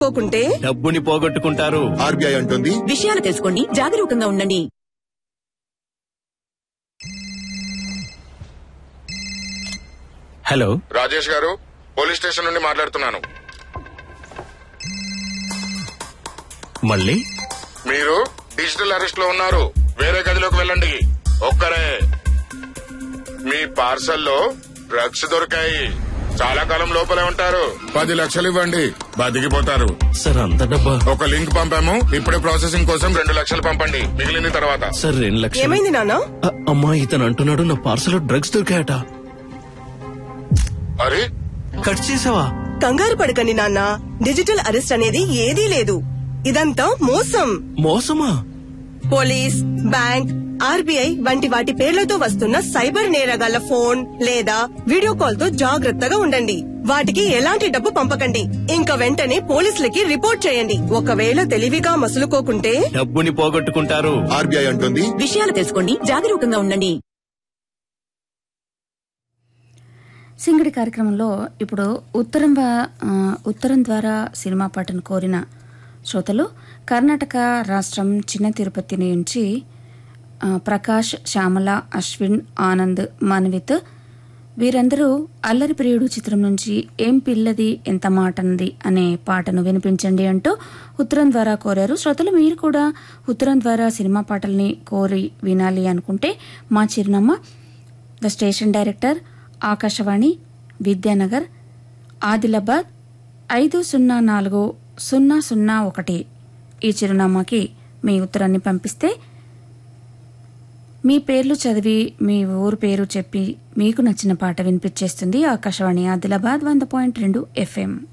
పోకుంటే డబ్బుని పోగొట్టుకుంటారు ఆర్బీఐ అంటుంది విషయాలు తెలుసుకోండి జాగరూకంగా ఉండండి హలో రాజేష్ గారు పోలీస్ స్టేషన్ నుండి మాట్లాడుతున్నాను మళ్ళీ మీరు డిజిటల్ అరెస్ట్ లో ఉన్నారు వేరే గదిలోకి వెళ్ళండి ఒక్కరే మీ పార్సల్లో డ్రగ్స్ దొరికాయి చాలా కాలం లోపలే ఉంటారు పది లక్షలు ఇవ్వండి బతికిపోతారు సార్ అంత డబ్బా ఒక లింక్ పంపాము ఇప్పుడే ప్రాసెసింగ్ కోసం రెండు లక్షలు పంపండి మిగిలింది తర్వాత సార్ రెండు లక్షలు ఏమైంది నాన్న అ- అమ్మా ఇతను అంటున్నాడు నా పార్సల్ డ్రగ్స్ దొరికాయట అరే కట్ చేసావా కంగారు పడకండి నాన్న డిజిటల్ అరెస్ట్ అనేది ఏదీ లేదు ఇదంతా మోసం మోసమా పోలీస్ బ్యాంక్ ఆర్బీఐ వంటి వాటి పేర్లతో వస్తున్న సైబర్ నేరగాళ్ల ఫోన్ లేదా వీడియో కాల్ తో జాగ్రత్తగా ఉండండి వాటికి ఎలాంటి డబ్బు పంపకండి ఇంకా వెంటనే పోలీసులకి రిపోర్ట్ చేయండి ఒకవేళ తెలివిగా మసులుకోకుంటే డబ్బుని పోగొట్టుకుంటారు ఆర్బీఐ అంటుంది విషయాలు తెలుసుకోండి జాగరూకంగా ఉండండి సింగడి కార్యక్రమంలో ఇప్పుడు ఉత్తరం వా- ఆ, ఉత్తరం ద్వారా సినిమా పాటను కోరిన శ్రోతలు కర్ణాటక రాష్ట్రం చిన్న తిరుపతి నుంచి ఆ, ప్రకాష్ శ్యామల అశ్విన్ ఆనంద్ మానవిత్ వీరందరూ అల్లరి ప్రియుడు చిత్రం నుంచి ఏం పిల్లది ఎంత మాటంది అనే పాటను వినిపించండి అంటూ ఉత్తరం ద్వారా కోరారు శ్రోతలు మీరు కూడా ఉత్తరం ద్వారా సినిమా పాటల్ని కోరి వినాలి అనుకుంటే మా చిరునామా the station director Akashvani Vidyanagar Adilabad ఐదు సున్నా నాలుగు సున్నా సున్నా ఒకటి ఈ చిరునామాకి మీ ఉత్తరాన్ని పంపిస్తే మీ పేర్లు చదివి మీ ఊరు పేరు చెప్పి మీకు నచ్చిన పాట వినిపించేస్తుంది ఆకాశవాణి ఆదిలాబాద్ వంద పాయింట్ రెండు ఎఫ్ఎం